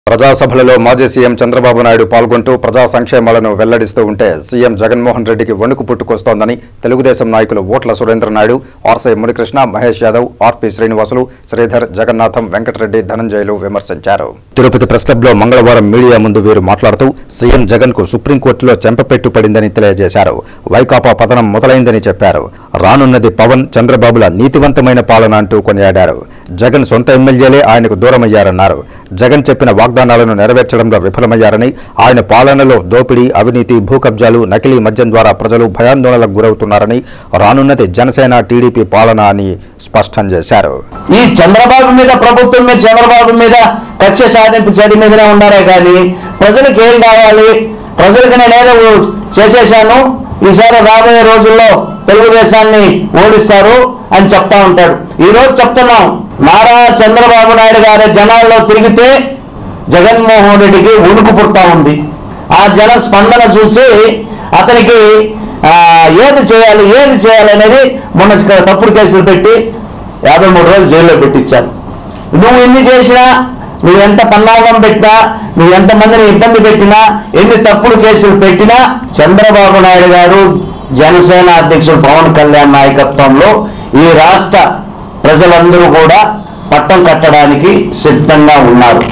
ప్రజాసభలలో మాజీ సీఎం చంద్రబాబు నాయుడు పాల్గొంటూ ప్రజా సంక్షేమాలను వెల్లడిస్తూ ఉంటే సీఎం జగన్మోహన్ రెడ్డికి వణుకు పుట్టుకొస్తోందని తెలుగుదేశం నాయకులు ఓట్ల సురేంద్ర నాయుడు ఆర్సీ మునికృష్ణ మహేష్ యాదవ్ ఆర్పి శ్రీనివాసులు శ్రీధర్ జగన్నాథం వెంకటరెడ్డి ధనంజయులు విమర్శించారు తిరుపతి ప్రెస్ క్లబ్లో మంగళవారం మీడియా ముందు వీరు మాట్లాడుతూ సీఎం జగన్ కు సుప్రీంకోర్టులో చెంపపెట్టు పడిందని తెలియజేశారు వైకాపా పతనం మొదలైందని చెప్పారు రానున్నది పవన్ చంద్రబాబుల నీతివంతమైన పాలన అంటూ కొనియాడారు జగన్ సొంత ఎమ్మెల్యేలే ఆయనకు దూరమయ్యారన్నారు జగన్ చెప్పిన వాగ్దానాలను నెరవేర్చడంలో విఫలమయ్యారని ఆయన పాలనలో దోపిడీ అవినీతి భూ కబ్జాలు నకిలీ మద్యం ద్వారా ప్రజలు భయాందోళనలకు గురవుతున్నారని రానున్నది జనసేన టీడీపీ పాలన అని స్పష్టం చేశారు ఈ చంద్రబాబు మీద ప్రభుత్వం మీద చంద్రబాబు మీద కక్ష సాధింపు చడి మీదనే ఉన్నారే కానీ ప్రజలకు ఏం కావాలి ప్రజలకు నేను ఏదో చేసేశాను ఈసారి రాబోయే రోజుల్లో తెలుగుదేశాన్ని ఓడిస్తారు అని చెప్తా ఉంటాడు ఈ రోజు చెప్తున్నాం నారా చంద్రబాబు నాయుడు గారి జనాల్లో తిరిగితే జగన్మోహన్ రెడ్డికి ఉణుకు పుడతా ఉంది ఆ జన స్పందన చూసి అతనికి ఆ, ఏది చేయాలి ఏది చేయాలి అనేది మొన్న తప్పుడు కేసులు పెట్టి యాభై మూడు రోజులు జైల్లో పెట్టించారు నువ్వు ఎన్ని చేసినా నువ్వు ఎంత పన్నాగం పెట్టినా నువ్వు ఎంతమందిని ఇబ్బంది పెట్టినా ఎన్ని తప్పుడు కేసులు పెట్టినా చంద్రబాబు నాయుడు గారు జనసేన అధ్యక్షుడు పవన్ కళ్యాణ్ నాయకత్వంలో ఈ రాష్ట్ర ప్రజలందరూ కూడా పట్టం కట్టడానికి సిద్ధంగా ఉన్నారు